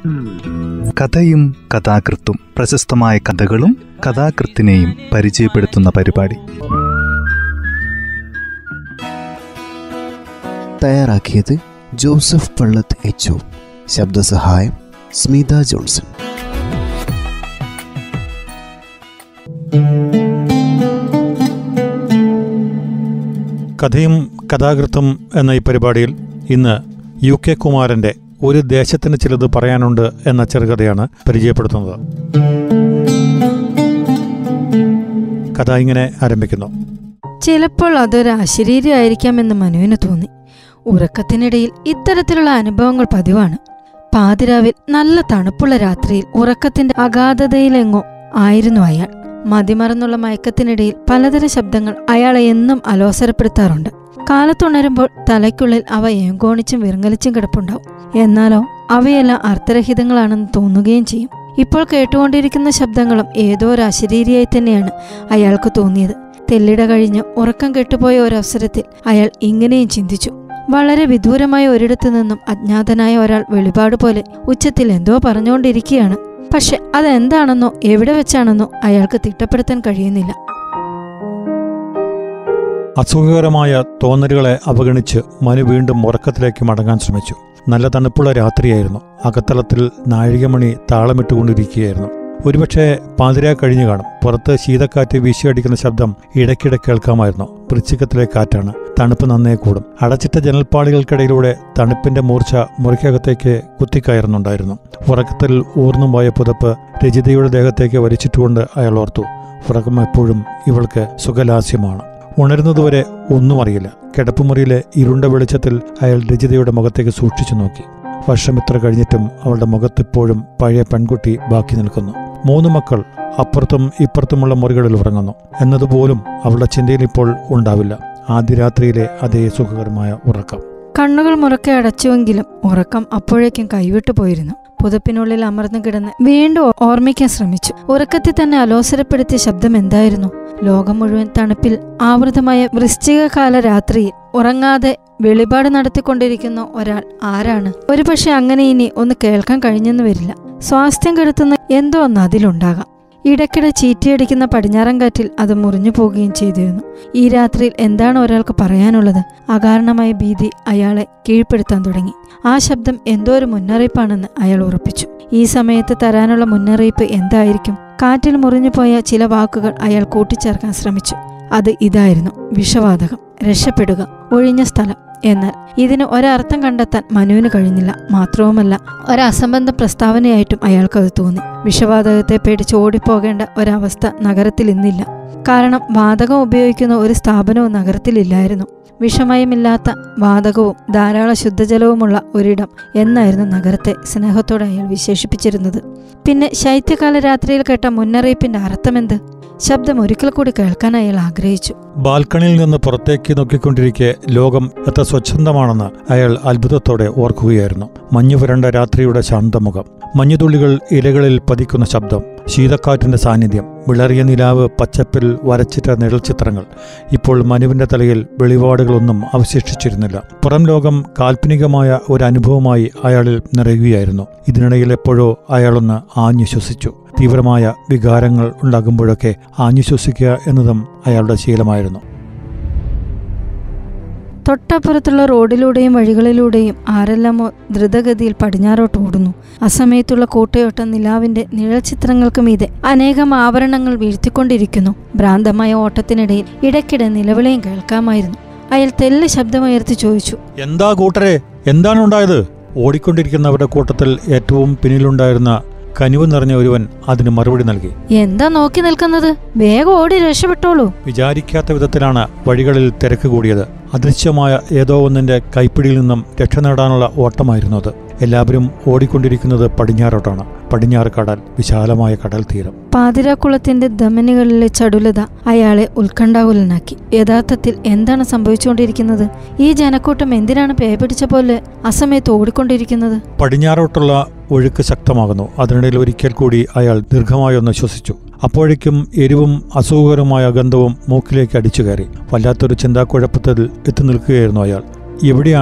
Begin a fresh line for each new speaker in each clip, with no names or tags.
കഥയും കഥാകൃത്തും പ്രശസ്തമായ കഥകളും കഥാകൃത്തിനെയും പരിചയപ്പെടുത്തുന്ന പരിപാടി
തയ്യാറാക്കിയത് ജോസഫ് പള്ളത്ത് എച്ച് ശബ്ദസഹായം സ്മിത ജോൺസൺ
കഥയും കഥാകൃത്തും എന്ന ഈ പരിപാടിയിൽ ഇന്ന് യു കെ കുമാരന്റെ ഒരു ദേശത്തിന് ചിലത് പറയാനുണ്ട് എന്ന ചെറുകഥയാണ് പരിചയപ്പെടുത്തുന്നത് കഥ ഇങ്ങനെ ആരംഭിക്കുന്നു
ചിലപ്പോൾ അതൊരു അശരീരമായിരിക്കാമെന്ന് മനുവിന് തോന്നി ഉറക്കത്തിനിടയിൽ ഇത്തരത്തിലുള്ള അനുഭവങ്ങൾ പതിവാണ് പാതിരാവിൽ നല്ല തണുപ്പുള്ള രാത്രിയിൽ ഉറക്കത്തിന്റെ അഗാധതയിലെങ്ങോ ആയിരുന്നു അയാൾ മതിമറന്നുള്ള മയക്കത്തിനിടയിൽ പലതരം ശബ്ദങ്ങൾ അയാളെ എന്നും അലോസരപ്പെടുത്താറുണ്ട് കാലത്തുണരുമ്പോൾ തലയ്ക്കുള്ളിൽ അവ ഏങ്കോണിച്ചും വിറങ്ങലിച്ചും കിടപ്പുണ്ടാവും എന്നാലോ അവയെല്ലാം അർത്ഥരഹിതങ്ങളാണെന്ന് തോന്നുകയും ചെയ്യും ഇപ്പോൾ കേട്ടുകൊണ്ടിരിക്കുന്ന ശബ്ദങ്ങളും ഏതോ ഒരു അശരീരിയായി തന്നെയാണ് അയാൾക്ക് തോന്നിയത് തെല്ലിട കഴിഞ്ഞ് ഉറക്കം കെട്ടുപോയ ഒരവസരത്തിൽ അയാൾ ഇങ്ങനെയും ചിന്തിച്ചു വളരെ വിദൂരമായ ഒരിടത്തു നിന്നും അജ്ഞാതനായ ഒരാൾ വെളിപാട് പോലെ ഉച്ചത്തിൽ എന്തോ പറഞ്ഞുകൊണ്ടിരിക്കുകയാണ് പക്ഷെ അതെന്താണെന്നോ എവിടെ വെച്ചാണെന്നോ അയാൾക്ക് തിട്ടപ്പെടുത്താൻ കഴിയുന്നില്ല
അസുഖകരമായ തോന്നലുകളെ അവഗണിച്ച് മനു വീണ്ടും ഉറക്കത്തിലേക്ക് മടങ്ങാൻ ശ്രമിച്ചു നല്ല തണുപ്പുള്ള രാത്രിയായിരുന്നു അകത്തളത്തിൽ നാഴികമണി താളമിട്ടുകൊണ്ടിരിക്കുകയായിരുന്നു ഒരുപക്ഷെ പാതിര കഴിഞ്ഞു കാണും പുറത്ത് ശീതക്കാറ്റ് വീശിയടിക്കുന്ന ശബ്ദം ഇടയ്ക്കിടെ കേൾക്കാമായിരുന്നു വൃശ്ചികത്തിലെ കാറ്റാണ് തണുപ്പ് നന്നേ കൂടും അടച്ചിട്ട ജനൽപ്പാളികൾക്കിടയിലൂടെ തണുപ്പിന്റെ മൂർച്ച മുറിക്കകത്തേക്ക് കുത്തിക്കയറുന്നുണ്ടായിരുന്നു ഉറക്കത്തിൽ ഊർന്നുപോയ പുതപ്പ് രജിതയുടെ ദേഹത്തേക്ക് വലിച്ചിട്ടുകൊണ്ട് അയാൾ ഓർത്തു ഉറക്കം എപ്പോഴും ഇവൾക്ക് സുഖലാസ്യമാണ് ഉണരുന്നതുവരെ ഒന്നും അറിയില്ല കിടപ്പുമുറിയിലെ ഇരുണ്ട വെളിച്ചത്തിൽ അയാൾ രജിതയുടെ മുഖത്തേക്ക് സൂക്ഷിച്ചു നോക്കി വർഷം ഇത്ര കഴിഞ്ഞിട്ടും അവളുടെ മുഖത്തിപ്പോഴും പഴയ പെൺകുട്ടി ബാക്കി നിൽക്കുന്നു മൂന്ന് മക്കൾ അപ്പുറത്തും ഇപ്പുറത്തുമുള്ള മുറികളിൽ ഉറങ്ങുന്നു എന്നതുപോലും അവളുടെ ചിന്തയിൽ ഇപ്പോൾ ഉണ്ടാവില്ല ആദ്യ രാത്രിയിലെ അതേ സുഖകരമായ ഉറക്കം
കണ്ണുകൾ മുറക്കെ അടച്ചുവെങ്കിലും ഉറക്കം അപ്പോഴേക്കും കൈവിട്ടു പോയിരുന്നു പുതപ്പിനുള്ളിൽ അമർന്നു കിടന്ന് വീണ്ടും ഓർമ്മിക്കാൻ ശ്രമിച്ചു ഉറക്കത്തിൽ തന്നെ അലോസരപ്പെടുത്തിയ ശബ്ദം എന്തായിരുന്നു ലോകം മുഴുവൻ തണുപ്പിൽ ആവൃതമായ വൃശ്ചികകാല രാത്രിയിൽ ഉറങ്ങാതെ വെളിപാട് നടത്തിക്കൊണ്ടിരിക്കുന്ന ഒരാൾ ആരാണ് ഒരുപക്ഷെ അങ്ങനെ ഇനി ഒന്ന് കേൾക്കാൻ കഴിഞ്ഞെന്ന് വരില്ല സ്വാസ്ഥ്യം കെടുത്തുന്ന എന്തോ ഒന്ന് അതിലുണ്ടാകാം ഇടയ്ക്കിടെ ചീറ്റിയടിക്കുന്ന പടിഞ്ഞാറൻ കാറ്റിൽ അത് മുറിഞ്ഞു പോവുകയും ചെയ്തിരുന്നു ഈ രാത്രിയിൽ എന്താണ് ഒരാൾക്ക് പറയാനുള്ളത് അകാരണമായ ഭീതി അയാളെ കീഴ്പ്പെടുത്താൻ തുടങ്ങി ആ ശബ്ദം എന്തോ ഒരു മുന്നറിയിപ്പാണെന്ന് അയാൾ ഉറപ്പിച്ചു ഈ സമയത്ത് തരാനുള്ള മുന്നറിയിപ്പ് എന്തായിരിക്കും കാറ്റിൽ മുറിഞ്ഞുപോയ ചില വാക്കുകൾ അയാൾ കൂട്ടിച്ചേർക്കാൻ ശ്രമിച്ചു അത് ഇതായിരുന്നു വിഷവാതകം രക്ഷപ്പെടുക ഒഴിഞ്ഞ സ്ഥലം എന്നാൽ ഇതിന് ഒരർത്ഥം കണ്ടെത്താൻ മനുവിന് കഴിഞ്ഞില്ല മാത്രവുമല്ല ഒരസംബന്ധ പ്രസ്താവനയായിട്ടും അയാൾക്കത് തോന്നി വിഷവാതകത്തെ പേടിച്ച് ഓടിപ്പോകേണ്ട ഒരവസ്ഥ നഗരത്തിൽ ഇന്നില്ല കാരണം വാതകം ഉപയോഗിക്കുന്ന ഒരു സ്ഥാപനവും നഗരത്തിലില്ലായിരുന്നു വിഷമയമില്ലാത്ത വാതകവും ധാരാളം ശുദ്ധജലവുമുള്ള ഒരിടം എന്നായിരുന്നു നഗരത്തെ സ്നേഹത്തോടെ അയാൾ വിശേഷിപ്പിച്ചിരുന്നത് പിന്നെ ശൈത്യകാല രാത്രിയിൽ കേട്ട മുന്നറിയിപ്പിന്റെ അർത്ഥമെന്ത് ശബ്ദം ഒരിക്കൽ കൂടി കേൾക്കാൻ അയാൾ ആഗ്രഹിച്ചു
ബാൽക്കണിയിൽ നിന്ന് പുറത്തേക്ക് നോക്കിക്കൊണ്ടിരിക്കെ ലോകം എത്ര സ്വച്ഛന്തമാണെന്ന് അയാൾ അത്ഭുതത്തോടെ ഓർക്കുകയായിരുന്നു മഞ്ഞു പുരണ്ട രാത്രിയുടെ ശാന്തമുഖം മഞ്ഞുതുള്ളികൾ ഇലകളിൽ പതിക്കുന്ന ശബ്ദം ശീതക്കാറ്റിന്റെ സാന്നിധ്യം വിളറിയ നിലാവ് പച്ചപ്പിൽ വരച്ചിട്ട നിഴൽചിത്രങ്ങൾ ഇപ്പോൾ മനുവിന്റെ തലയിൽ വെളിപാടുകളൊന്നും അവശേഷിച്ചിരുന്നില്ല പുറം ലോകം കാൽപ്പനികമായ ഒരു അനുഭവമായി അയാളിൽ നിറയുകയായിരുന്നു ഇതിനിടയിൽ എപ്പോഴോ അയാളൊന്ന് ആഞ്ഞു ശ്വസിച്ചു തീവ്രമായ വികാരങ്ങൾ ഉണ്ടാകുമ്പോഴൊക്കെ ആഞ്ഞു ശ്വസിക്കുക എന്നതും അയാളുടെ ശീലമായിരുന്നു
തൊട്ടപ്പുറത്തുള്ള റോഡിലൂടെയും വഴികളിലൂടെയും ആരെല്ലാമോ ദ്രുതഗതിയിൽ പടിഞ്ഞാറോട്ട് ഓടുന്നു അസമയത്തുള്ള കൂട്ടയോട്ടം നിലാവിന്റെ നിഴൽചിത്രങ്ങൾക്ക് മീതെ അനേകം ആവരണങ്ങൾ വീഴ്ത്തിക്കൊണ്ടിരിക്കുന്നു ഭ്രാന്തമായ ഓട്ടത്തിനിടയിൽ ഇടയ്ക്കിടെ നിലവിളയും കേൾക്കാമായിരുന്നു അയാൾ തെല്ല് ശബ്ദമുയർത്തി ചോദിച്ചു
എന്താ കൂട്ടരെ എന്താണ് ഉണ്ടായത് ഓടിക്കൊണ്ടിരിക്കുന്നവരുടെ കൂട്ടത്തിൽ ഏറ്റവും പിന്നിലുണ്ടായിരുന്ന കനിവ് നിറഞ്ഞ ഒരുവൻ അതിന് മറുപടി നൽകി
എന്താ നോക്കി നിൽക്കുന്നത് വേഗം ഓടി രക്ഷപ്പെട്ടോളൂ
വിചാരിക്കാത്ത വിധത്തിലാണ് വഴികളിൽ തിരക്ക് കൂടിയത് അദൃശ്യമായ ഏതോ ഒന്നിന്റെ കൈപ്പിടിയിൽ നിന്നും രക്ഷ നേടാനുള്ള ഓട്ടമായിരുന്നു അത് എല്ലാവരും ഓടിക്കൊണ്ടിരിക്കുന്നത് പടിഞ്ഞാറോട്ടാണ് പടിഞ്ഞാറ് കടൽ വിശാലമായ കടൽ തീരം
പാതിരാക്കുളത്തിന്റെ ധമനികളിലെ ചടുലത അയാളെ ഉത്കണ്ഠാകുലനാക്കി യഥാർത്ഥത്തിൽ എന്താണ് സംഭവിച്ചുകൊണ്ടിരിക്കുന്നത് ഈ ജനക്കൂട്ടം എന്തിനാണ് പേപിടിച്ച പോലെ അസമയത്ത് ഓടിക്കൊണ്ടിരിക്കുന്നത്
പടിഞ്ഞാറോട്ടുള്ള ഒഴുക്ക് ശക്തമാകുന്നു അതിനിടയിൽ ഒരിക്കൽ കൂടി അയാൾ ദീർഘമായി ഒന്ന് ശ്വസിച്ചു അപ്പോഴേക്കും എരിവും അസുഖകരമായ ഗന്ധവും മൂക്കിലേക്ക് അടിച്ചു കയറി വല്ലാത്തൊരു ചിന്താക്കുഴപ്പത്തിൽ എത്തി നിൽക്കുകയായിരുന്നു അയാൾ എവിടെയാണ്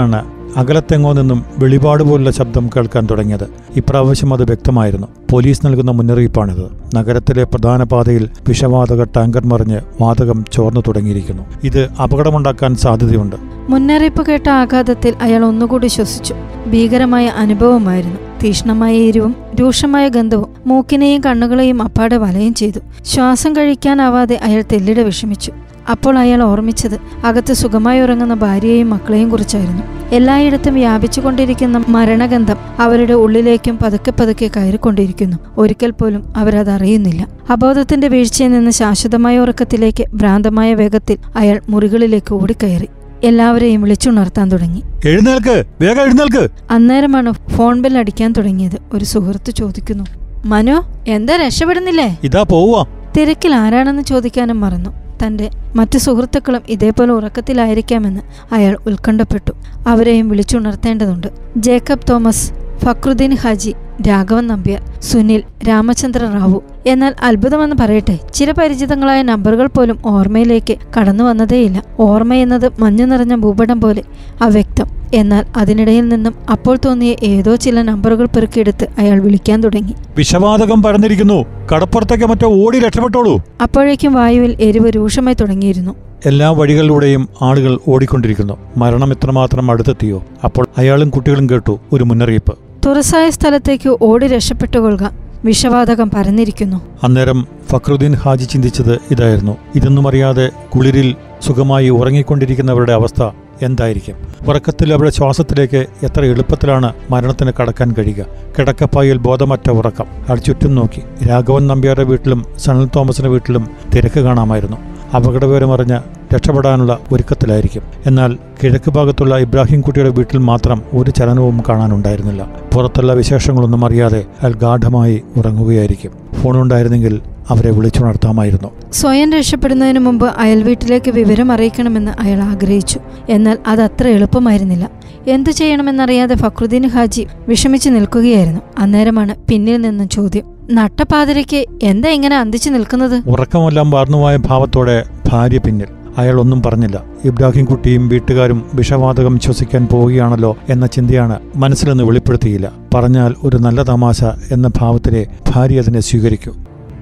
അകലത്തെങ്ങോ നിന്നും വെളിപാട് പോലുള്ള ശബ്ദം കേൾക്കാൻ തുടങ്ങിയത് ഇപ്രാവശ്യം അത് വ്യക്തമായിരുന്നു പോലീസ് നൽകുന്ന മുന്നറിയിപ്പാണിത് നഗരത്തിലെ പ്രധാന പാതയിൽ വിഷവാതക ടാങ്കർ മറിഞ്ഞ് വാതകം ചോർന്നു തുടങ്ങിയിരിക്കുന്നു ഇത് അപകടമുണ്ടാക്കാൻ സാധ്യതയുണ്ട്
മുന്നറിയിപ്പ് കേട്ട ആഘാതത്തിൽ അയാൾ ഒന്നുകൂടി ശ്വസിച്ചു ഭീകരമായ അനുഭവമായിരുന്നു തീഷ്ണമായ എരിവും രൂക്ഷമായ ഗന്ധവും മൂക്കിനെയും കണ്ണുകളെയും അപ്പാടെ വലയം ചെയ്തു ശ്വാസം കഴിക്കാനാവാതെ അയാൾ തെല്ലിടെ വിഷമിച്ചു അപ്പോൾ അയാൾ ഓർമ്മിച്ചത് അകത്ത് സുഖമായി ഉറങ്ങുന്ന ഭാര്യയെയും മക്കളെയും കുറിച്ചായിരുന്നു എല്ലായിടത്തും വ്യാപിച്ചുകൊണ്ടിരിക്കുന്ന മരണഗന്ധം അവരുടെ ഉള്ളിലേക്കും പതുക്കെ പതുക്കെ കയറിക്കൊണ്ടിരിക്കുന്നു ഒരിക്കൽ പോലും അവരത് അറിയുന്നില്ല അബോധത്തിന്റെ വീഴ്ചയിൽ നിന്ന് ശാശ്വതമായ ഉറക്കത്തിലേക്ക് ഭ്രാന്തമായ വേഗത്തിൽ അയാൾ മുറികളിലേക്ക് ഓടിക്കയറി എല്ലാവരെയും വിളിച്ചുണർത്താൻ തുടങ്ങി
എഴുന്നേൽക്ക് വേഗം എഴുന്നേൽക്ക്
അന്നേരമാണ് ഫോൺ ബെൽ അടിക്കാൻ തുടങ്ങിയത് ഒരു സുഹൃത്ത് ചോദിക്കുന്നു മനു എന്താ രക്ഷപ്പെടുന്നില്ലേ
ഇതാ പോവാ
തിരക്കിൽ ആരാണെന്ന് ചോദിക്കാനും മറന്നു തന്റെ മറ്റു സുഹൃത്തുക്കളും ഇതേപോലെ ഉറക്കത്തിലായിരിക്കാമെന്ന് അയാൾ ഉത്കണ്ഠപ്പെട്ടു അവരെയും വിളിച്ചുണർത്തേണ്ടതുണ്ട് ജേക്കബ് തോമസ് ഫക്രുദ്ദീൻ ഹാജി രാഘവൻ നമ്പ്യാർ സുനിൽ രാമചന്ദ്ര റാവു എന്നാൽ അത്ഭുതമെന്ന് പറയട്ടെ ചിരപരിചിതങ്ങളായ നമ്പറുകൾ പോലും ഓർമ്മയിലേക്ക് കടന്നു വന്നതേയില്ല ഓർമ്മയെന്നത് മഞ്ഞു നിറഞ്ഞ ഭൂപടം പോലെ അവ്യക്തം എന്നാൽ അതിനിടയിൽ നിന്നും അപ്പോൾ തോന്നിയ ഏതോ ചില നമ്പറുകൾ പെറുക്കിയെടുത്ത് അയാൾ വിളിക്കാൻ തുടങ്ങി
വിഷവാതകം പരന്നിരിക്കുന്നു കടപ്പുറത്തേക്ക് മറ്റോ ഓടി രക്ഷപ്പെട്ടോളൂ
അപ്പോഴേക്കും വായുവിൽ എരിവ് രൂക്ഷമായി തുടങ്ങിയിരുന്നു
എല്ലാ വഴികളിലൂടെയും ആളുകൾ ഓടിക്കൊണ്ടിരിക്കുന്നു മരണം ഇത്രമാത്രം അടുത്തെത്തിയോ അപ്പോൾ അയാളും കുട്ടികളും കേട്ടു ഒരു മുന്നറിയിപ്പ്
തുറസായ സ്ഥലത്തേക്ക് ഓടി രക്ഷപ്പെട്ടുകൊള്ളുക വിഷവാതകം പരന്നിരിക്കുന്നു
അന്നേരം ഫക്രുദ്ദീൻ ഹാജി ചിന്തിച്ചത് ഇതായിരുന്നു ഇതൊന്നും അറിയാതെ കുളിരിൽ സുഖമായി ഉറങ്ങിക്കൊണ്ടിരിക്കുന്നവരുടെ അവസ്ഥ എന്തായിരിക്കും ഉറക്കത്തിൽ അവരുടെ ശ്വാസത്തിലേക്ക് എത്ര എളുപ്പത്തിലാണ് മരണത്തിന് കടക്കാൻ കഴിയുക കിടക്കപ്പായിൽ ബോധമറ്റ ഉറക്കം അയാൾ ചുറ്റും നോക്കി രാഘവൻ നമ്പ്യാരുടെ വീട്ടിലും സണൽ തോമസിന്റെ വീട്ടിലും തിരക്ക് കാണാമായിരുന്നു അപകടവിവരമറിഞ്ഞ് രക്ഷപ്പെടാനുള്ള ഒരുക്കത്തിലായിരിക്കും എന്നാൽ കിഴക്ക് ഭാഗത്തുള്ള ഇബ്രാഹിം കുട്ടിയുടെ വീട്ടിൽ മാത്രം ഒരു ചലനവും കാണാനുണ്ടായിരുന്നില്ല പുറത്തുള്ള വിശേഷങ്ങളൊന്നും അറിയാതെ അയാൾ ഗാഠമായി ഉറങ്ങുകയായിരിക്കും ഫോണുണ്ടായിരുന്നെങ്കിൽ അവരെ വിളിച്ചുണർത്താമായിരുന്നു
സ്വയം രക്ഷപ്പെടുന്നതിന് മുമ്പ് അയൽവീട്ടിലേക്ക് വിവരം അറിയിക്കണമെന്ന് അയാൾ ആഗ്രഹിച്ചു എന്നാൽ അത് അത്ര എളുപ്പമായിരുന്നില്ല എന്തു ചെയ്യണമെന്നറിയാതെ ഫക്രുദ്ദീൻ ഹാജി വിഷമിച്ചു നിൽക്കുകയായിരുന്നു അന്നേരമാണ് പിന്നിൽ നിന്നും ചോദ്യം നട്ടപ്പാതിരയ്ക്ക് എന്താ ഇങ്ങനെ അന്തിച്ചു നിൽക്കുന്നത്
ഉറക്കമെല്ലാം വാർന്നുപോയ ഭാവത്തോടെ ഭാര്യ പിന്നിൽ അയാൾ ഒന്നും പറഞ്ഞില്ല ഇബ്രാഹിം കുട്ടിയും വീട്ടുകാരും വിഷവാതകം ശ്വസിക്കാൻ പോവുകയാണല്ലോ എന്ന ചിന്തയാണ് മനസ്സിലൊന്ന് വെളിപ്പെടുത്തിയില്ല പറഞ്ഞാൽ ഒരു നല്ല തമാശ എന്ന ഭാവത്തിലെ ഭാര്യ അതിനെ സ്വീകരിക്കൂ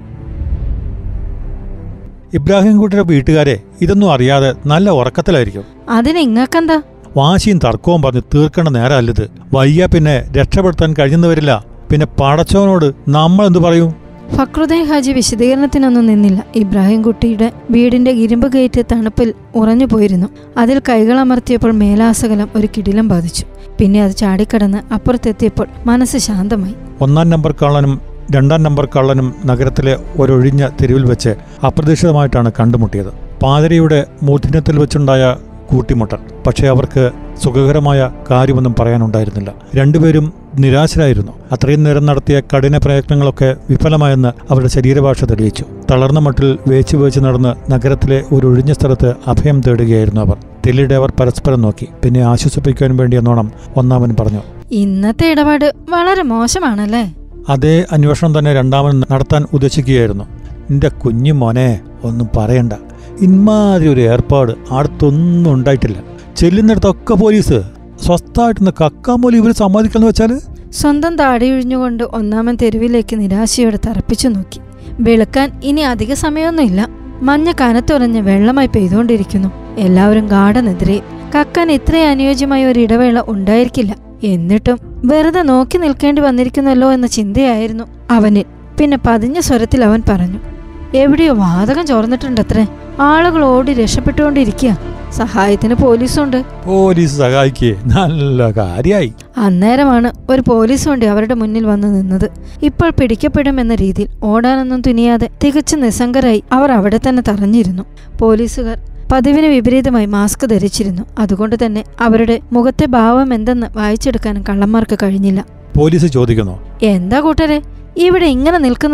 ഇബ്രാഹിം കുട്ടിയുടെ വീട്ടുകാരെ ഇതൊന്നും അറിയാതെ നല്ല ഉറക്കത്തിലായിരിക്കും
അതിന് ഇങ്ങക്കെന്താ
വാശിയും തർക്കവും പറഞ്ഞ് തീർക്കേണ്ട നേരമല്ലത് വയ്യ പിന്നെ രക്ഷപ്പെടുത്താൻ കഴിയുന്നവരില്ല പിന്നെ പടച്ചവനോട് നമ്മൾ എന്തു പറയും
ഫക്രുദ്ദീൻ ഹാജി വിശദീകരണത്തിനൊന്നും നിന്നില്ല ഇബ്രാഹിം കുട്ടിയുടെ വീടിന്റെ ഇരുമ്പ് ഗേറ്റ് തണുപ്പിൽ ഉറഞ്ഞു പോയിരുന്നു അതിൽ കൈകളമർത്തിയപ്പോൾ മേലാസകലം ഒരു കിടിലം ബാധിച്ചു പിന്നെ അത് ചാടിക്കടന്ന് അപ്പുറത്തെത്തിയപ്പോൾ മനസ്സ് ശാന്തമായി
ഒന്നാം നമ്പർ കള്ളനും രണ്ടാം നമ്പർ കള്ളനും നഗരത്തിലെ ഒരൊഴിഞ്ഞ തെരുവിൽ വെച്ച് അപ്രതീക്ഷിതമായിട്ടാണ് കണ്ടുമുട്ടിയത് പാതിരയുടെ മൂർധന്യത്തിൽ വെച്ചുണ്ടായ കൂട്ടിമുട്ടൽ പക്ഷേ അവർക്ക് സുഖകരമായ കാര്യമൊന്നും പറയാനുണ്ടായിരുന്നില്ല രണ്ടുപേരും നിരാശരായിരുന്നു അത്രയും നേരം നടത്തിയ കഠിന പ്രയത്നങ്ങളൊക്കെ വിഫലമായെന്ന് അവരുടെ ശരീരഭാഷ തെളിയിച്ചു തളർന്ന മട്ടിൽ വേച്ചു വേച്ച് നടന്ന് നഗരത്തിലെ ഒരു ഒഴിഞ്ഞ സ്ഥലത്ത് അഭയം തേടുകയായിരുന്നു അവർ തെല്ലിടെ അവർ പരസ്പരം നോക്കി പിന്നെ ആശ്വസിപ്പിക്കാൻ വേണ്ടി എന്നോണം ഒന്നാമൻ പറഞ്ഞു
ഇന്നത്തെ ഇടപാട് വളരെ മോശമാണല്ലേ
അതേ അന്വേഷണം തന്നെ രണ്ടാമൻ നടത്താൻ ഉദ്ദേശിക്കുകയായിരുന്നു നിന്റെ കുഞ്ഞു മോനെ ഒന്നും പറയണ്ട ഇമാതിരി ഒരു ഏർപ്പാട് അടുത്തൊന്നും ഉണ്ടായിട്ടില്ല ചെല്ലുന്നിടത്തൊക്കെ പോലീസ് സ്വസ്ഥമായിട്ടൊന്ന് കക്കാൻ പോലും ഇവർ സമ്മതിക്കാന്ന് വെച്ചാൽ
സ്വന്തം താടിയൊഴിഞ്ഞുകൊണ്ട് ഒന്നാമൻ തെരുവിലേക്ക് നിരാശയോടെ തറപ്പിച്ചു നോക്കി വെളുക്കാൻ ഇനി അധിക സമയമൊന്നുമില്ല മഞ്ഞ കനത്തുറഞ്ഞ് വെള്ളമായി പെയ്തുകൊണ്ടിരിക്കുന്നു എല്ലാവരും ഗാഠനെതിരെ കക്കാൻ ഇത്രയും അനുയോജ്യമായ ഒരു ഇടവേള ഉണ്ടായിരിക്കില്ല എന്നിട്ടും വെറുതെ നോക്കി നിൽക്കേണ്ടി വന്നിരിക്കുന്നല്ലോ എന്ന ചിന്തയായിരുന്നു അവനിൽ പിന്നെ പതിഞ്ഞ സ്വരത്തിൽ അവൻ പറഞ്ഞു എവിടെയോ വാതകം ചോർന്നിട്ടുണ്ടത്രേ ആളുകൾ ഓടി രക്ഷപ്പെട്ടുകൊണ്ടിരിക്കുക സഹായത്തിന് പോലീസുണ്ട്
പോലീസ് സഹായിക്കേ നല്ല കാര്യായി
അന്നേരമാണ് ഒരു പോലീസ് വണ്ടി അവരുടെ മുന്നിൽ വന്ന് നിന്നത് ഇപ്പോൾ പിടിക്കപ്പെടുമെന്ന രീതിയിൽ ഓടാനൊന്നും തുനിയാതെ തികച്ചും നിസ്സംഗരായി അവർ അവിടെ തന്നെ തറഞ്ഞിരുന്നു പോലീസുകാർ പതിവിന് വിപരീതമായി മാസ്ക് ധരിച്ചിരുന്നു അതുകൊണ്ട് തന്നെ അവരുടെ മുഖത്തെ ഭാവം എന്തെന്ന് വായിച്ചെടുക്കാനും കള്ളന്മാർക്ക് കഴിഞ്ഞില്ല
പോലീസ് ചോദിക്കുന്നു
എന്താ കൂട്ടരെ ഇവിടെ ഇങ്ങനെ നിൽക്കുന്നത്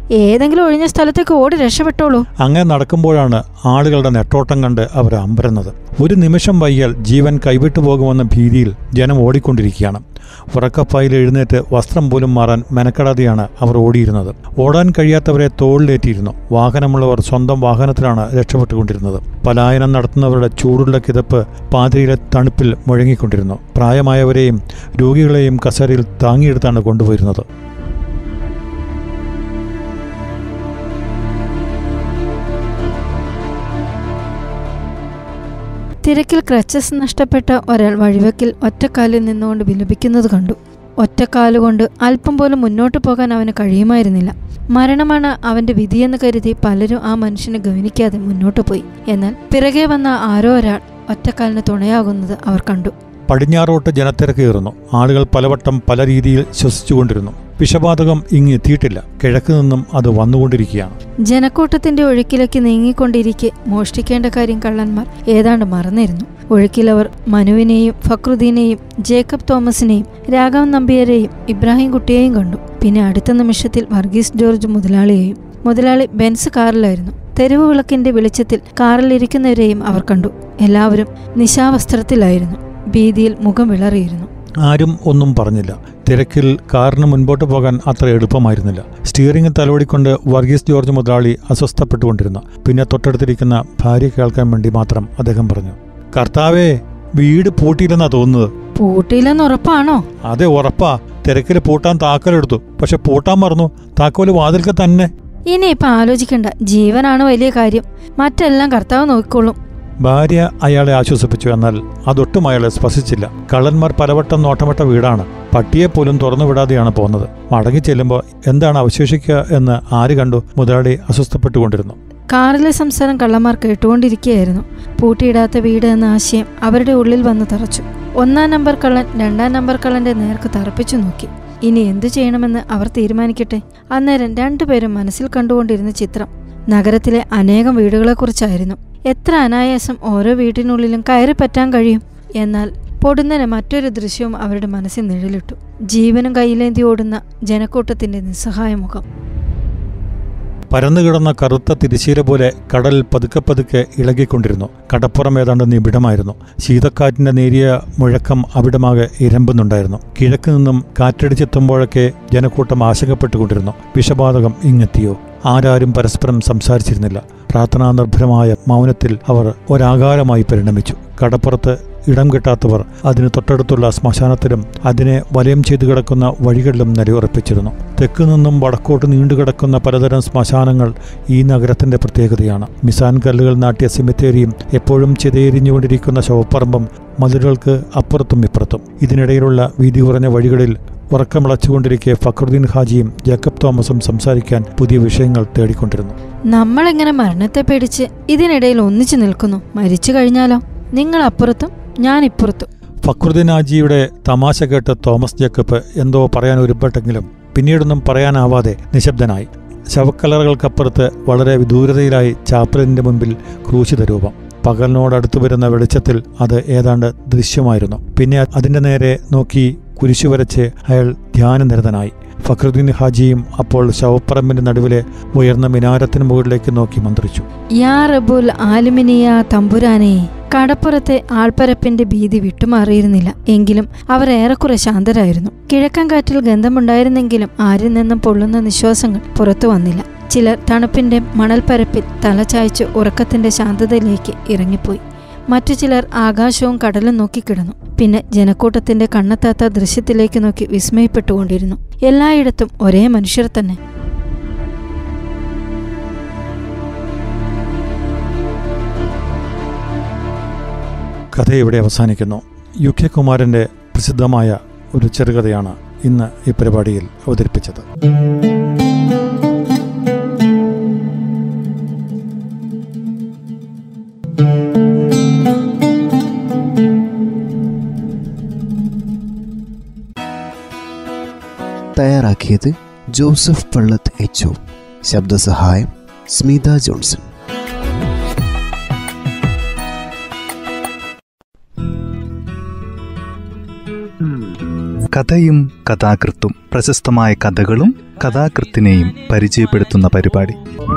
ഏതെങ്കിലും ഒഴിഞ്ഞ സ്ഥലത്തേക്ക് ഓടി രക്ഷപ്പെട്ടോളൂ
അങ്ങനെ നടക്കുമ്പോഴാണ് ആളുകളുടെ നെട്ടോട്ടം കണ്ട് അവർ അമ്പരുന്നത് ഒരു നിമിഷം വയ്യാൽ ജീവൻ കൈവിട്ടു പോകുമെന്ന ഭീതിയിൽ ജനം ഓടിക്കൊണ്ടിരിക്കുകയാണ് ഉറക്കപ്പായിൽ എഴുന്നേറ്റ് വസ്ത്രം പോലും മാറാൻ മെനക്കെടാതെയാണ് അവർ ഓടിയിരുന്നത് ഓടാൻ കഴിയാത്തവരെ തോളിലേറ്റിയിരുന്നു വാഹനമുള്ളവർ സ്വന്തം വാഹനത്തിലാണ് രക്ഷപ്പെട്ടുകൊണ്ടിരുന്നത് പലായനം നടത്തുന്നവരുടെ ചൂടുള്ള കിതപ്പ് പാതിരിയിലെ തണുപ്പിൽ മുഴങ്ങിക്കൊണ്ടിരുന്നു പ്രായമായവരെയും രോഗികളെയും കസേരയിൽ താങ്ങിയെടുത്താണ് കൊണ്ടുപോയിരുന്നത്
തിരക്കിൽ ക്രച്ചസ് നഷ്ടപ്പെട്ട ഒരാൾ വഴിവെക്കിൽ ഒറ്റക്കാലിൽ നിന്നുകൊണ്ട് വിലപിക്കുന്നത് കണ്ടു ഒറ്റക്കാലുകൊണ്ട് അല്പം പോലും മുന്നോട്ട് പോകാൻ അവന് കഴിയുമായിരുന്നില്ല മരണമാണ് അവന്റെ വിധിയെന്ന് കരുതി പലരും ആ മനുഷ്യനെ ഗവനിക്കാതെ മുന്നോട്ട് പോയി എന്നാൽ പിറകെ വന്ന ആരോ ഒരാൾ ഒറ്റക്കാലിന് തുണയാകുന്നത് അവർ കണ്ടു
പടിഞ്ഞാറോട്ട് ജനത്തിരക്കേറുന്നു ആളുകൾ പലവട്ടം പല രീതിയിൽ ശ്വസിച്ചുകൊണ്ടിരുന്നു വിഷപാതകം ഇങ്ങ് എത്തിയിട്ടില്ല കിഴക്ക് നിന്നും അത് വന്നുകൊണ്ടിരിക്കുകയാണ്
ജനക്കൂട്ടത്തിന്റെ ഒഴുക്കിലേക്ക് നീങ്ങിക്കൊണ്ടിരിക്കെ മോഷ്ടിക്കേണ്ട കാര്യം കള്ളന്മാർ ഏതാണ്ട് മറന്നിരുന്നു ഒഴുക്കിലവർ മനുവിനെയും ഫക്രുദ്ദീനെയും ജേക്കബ് തോമസിനെയും രാഘവൻ നമ്പിയരെയും ഇബ്രാഹിം കുട്ടിയെയും കണ്ടു പിന്നെ അടുത്ത നിമിഷത്തിൽ വർഗീസ് ജോർജ് മുതലാളിയെയും മുതലാളി ബെൻസ് കാറിലായിരുന്നു തെരുവ് വിളക്കിന്റെ വെളിച്ചത്തിൽ കാറിലിരിക്കുന്നവരെയും അവർ കണ്ടു എല്ലാവരും നിശാവസ്ത്രത്തിലായിരുന്നു ഭീതിയിൽ മുഖം വിളറിയിരുന്നു
ആരും ഒന്നും പറഞ്ഞില്ല തിരക്കിൽ കാറിന് മുൻപോട്ട് പോകാൻ അത്ര എളുപ്പമായിരുന്നില്ല സ്റ്റിയറിംഗ് തലോടിക്കൊണ്ട് വർഗീസ് ജോർജ് മുതലാളി അസ്വസ്ഥപ്പെട്ടുകൊണ്ടിരുന്നു പിന്നെ തൊട്ടടുത്തിരിക്കുന്ന ഭാര്യ കേൾക്കാൻ വേണ്ടി മാത്രം അദ്ദേഹം പറഞ്ഞു കർത്താവേ വീട് പൂട്ടിയില്ലെന്നാ തോന്നുന്നത്
പൂട്ടിയില്ലെന്ന് ഉറപ്പാണോ
അതെ ഉറപ്പാ തിരക്കിൽ പൂട്ടാൻ താക്കലെടുത്തു പക്ഷെ പൂട്ടാൻ മറന്നു താക്കോല് വാതിൽക്ക് തന്നെ
ഇനി ഇപ്പൊ ആലോചിക്കണ്ട ജീവനാണ് വലിയ കാര്യം മറ്റെല്ലാം കർത്താവ് നോക്കിക്കോളും
ഭാര്യ അയാളെ ആശ്വസിപ്പിച്ചു എന്നാൽ അതൊട്ടും അയാളെ സ്പർശിച്ചില്ല കള്ളന്മാർ പലവട്ടം നോട്ടമിട്ട വീടാണ് പട്ടിയെ പോലും തുറന്നു വിടാതെയാണ് പോകുന്നത് മടങ്ങി ചെല്ലുമ്പോൾ എന്താണ് അവശേഷിക്കുക എന്ന് ആര് കണ്ടു മുതലാളി അസ്വസ്ഥപ്പെട്ടുകൊണ്ടിരുന്നു
കാറിലെ സംസാരം കള്ളന്മാർ കേട്ടുകൊണ്ടിരിക്കുകയായിരുന്നു പൂട്ടിയിടാത്ത വീട് എന്ന ആശയം അവരുടെ ഉള്ളിൽ വന്ന് തറച്ചു ഒന്നാം നമ്പർ കള്ളൻ രണ്ടാം നമ്പർ കള്ളന്റെ നേർക്ക് തറപ്പിച്ചു നോക്കി ഇനി എന്തു ചെയ്യണമെന്ന് അവർ തീരുമാനിക്കട്ടെ അന്നേരം രണ്ടുപേരും മനസ്സിൽ കണ്ടുകൊണ്ടിരുന്ന ചിത്രം നഗരത്തിലെ അനേകം വീടുകളെക്കുറിച്ചായിരുന്നു എത്ര അനായാസം ഓരോ വീട്ടിനുള്ളിലും കയറി പറ്റാൻ കഴിയും എന്നാൽ പൊടുന്നനെ മറ്റൊരു ദൃശ്യവും അവരുടെ മനസ്സിൽ നിഴലിട്ടു ജീവനും കയ്യിലേന്തി ഓടുന്ന ജനക്കൂട്ടത്തിന്റെ നിസ്സഹായ മുഖം
പരന്നുകിടന്ന കറുത്ത തിരശീല പോലെ കടൽ പതുക്കെ പതുക്കെ ഇളകിക്കൊണ്ടിരുന്നു കടപ്പുറം ഏതാണ്ട് നിബിഡമായിരുന്നു ശീതക്കാറ്റിന്റെ നേരിയ മുഴക്കം അവിടമാകെ ഇരമ്പുന്നുണ്ടായിരുന്നു കിഴക്ക് നിന്നും കാറ്റടിച്ചെത്തുമ്പോഴൊക്കെ ജനക്കൂട്ടം ആശങ്കപ്പെട്ടുകൊണ്ടിരുന്നു വിഷബാധകം ഇങ്ങെത്തിയോ ആരാരും പരസ്പരം സംസാരിച്ചിരുന്നില്ല പ്രാർത്ഥനാ നിർഭരമായ മൗനത്തിൽ അവർ ഒരാകാരമായി പരിണമിച്ചു കടപ്പുറത്ത് ഇടം കിട്ടാത്തവർ അതിന് തൊട്ടടുത്തുള്ള ശ്മശാനത്തിലും അതിനെ വലയം ചെയ്തു കിടക്കുന്ന വഴികളിലും നിലയുറപ്പിച്ചിരുന്നു തെക്ക് നിന്നും വടക്കോട്ട് നീണ്ടുകിടക്കുന്ന പലതരം ശ്മശാനങ്ങൾ ഈ നഗരത്തിന്റെ പ്രത്യേകതയാണ് മിസാൻ കല്ലുകൾ നാട്ടിയ സിമിത്തേരിയും എപ്പോഴും ചിതയെരിഞ്ഞുകൊണ്ടിരിക്കുന്ന ശവപ്പറമ്പും മതിലുകൾക്ക് അപ്പുറത്തും ഇപ്പുറത്തും ഇതിനിടയിലുള്ള വീതി കുറഞ്ഞ വഴികളിൽ ഉറക്കമിളച്ചുകൊണ്ടിരിക്കെ ഫക്രുദ്ദീൻ ഹാജിയും ജേക്കബ് തോമസും സംസാരിക്കാൻ പുതിയ വിഷയങ്ങൾ തേടിക്കൊണ്ടിരുന്നു
നമ്മളെങ്ങനെ മരണത്തെ പേടിച്ച് ഇതിനിടയിൽ ഒന്നിച്ചു നിൽക്കുന്നു മരിച്ചു കഴിഞ്ഞാലോ നിങ്ങൾ അപ്പുറത്തും ഞാൻ ഇപ്പുറത്തും
ഫക്രുദ്ദീൻ ഹാജിയുടെ തമാശ കേട്ട് തോമസ് ജേക്കബ് എന്തോ പറയാൻ ഒരുപ്പെട്ടെങ്കിലും പിന്നീടൊന്നും പറയാനാവാതെ നിശബ്ദനായി ശവക്കലറകൾക്കപ്പുറത്ത് വളരെ വിദൂരതയിലായി ചാപ്പലിന്റെ മുൻപിൽ ക്രൂശിത രൂപം പകലിനോടടുത്തു വരുന്ന വെളിച്ചത്തിൽ അത് ഏതാണ്ട് ദൃശ്യമായിരുന്നു പിന്നെ അതിന്റെ നേരെ നോക്കി കുരിശു വരച്ച് അയാൾ ധ്യാനനിരതനായി ഫക്രുദ്ദീൻ ഹാജിയും അപ്പോൾ ശവപ്പറമ്പിന്റെ നടുവിലെ ഉയർന്ന മിനാരത്തിന് മുകളിലേക്ക് നോക്കി മന്ത്രിച്ചു
യാ റബുൽ ആലുമിനിയ തമ്പുരാനെ കടപ്പുറത്തെ ആൾപ്പരപ്പിന്റെ ഭീതി വിട്ടുമാറിയിരുന്നില്ല എങ്കിലും അവർ ഏറെക്കുറെ ശാന്തരായിരുന്നു കിഴക്കൻ കാറ്റിൽ ഗന്ധമുണ്ടായിരുന്നെങ്കിലും ആരിൽ നിന്നും പൊള്ളുന്ന നിശ്വാസങ്ങൾ പുറത്തു വന്നില്ല ചിലർ തണുപ്പിന്റെ മണൽപ്പരപ്പിൽ തലചായ്ച്ച് ഉറക്കത്തിന്റെ ശാന്തതയിലേക്ക് ഇറങ്ങിപ്പോയി മറ്റു ചിലർ ആകാശവും കടലും നോക്കിക്കിടന്നു പിന്നെ ജനക്കൂട്ടത്തിന്റെ കണ്ണെത്താത്ത ദൃശ്യത്തിലേക്ക് നോക്കി വിസ്മയപ്പെട്ടുകൊണ്ടിരുന്നു എല്ലായിടത്തും ഒരേ മനുഷ്യർ തന്നെ
കഥ ഇവിടെ അവസാനിക്കുന്നു യു കെ കുമാരന്റെ പ്രസിദ്ധമായ ഒരു ചെറുകഥയാണ് ഇന്ന് ഈ പരിപാടിയിൽ അവതരിപ്പിച്ചത്
തയ്യാറാക്കിയത് ജോസഫ് പള്ളത്ത് എച്ച് ശബ്ദസഹായം സ്മിത ജോൺസൺ
കഥയും കഥാകൃത്തും പ്രശസ്തമായ കഥകളും കഥാകൃത്തിനെയും പരിചയപ്പെടുത്തുന്ന പരിപാടി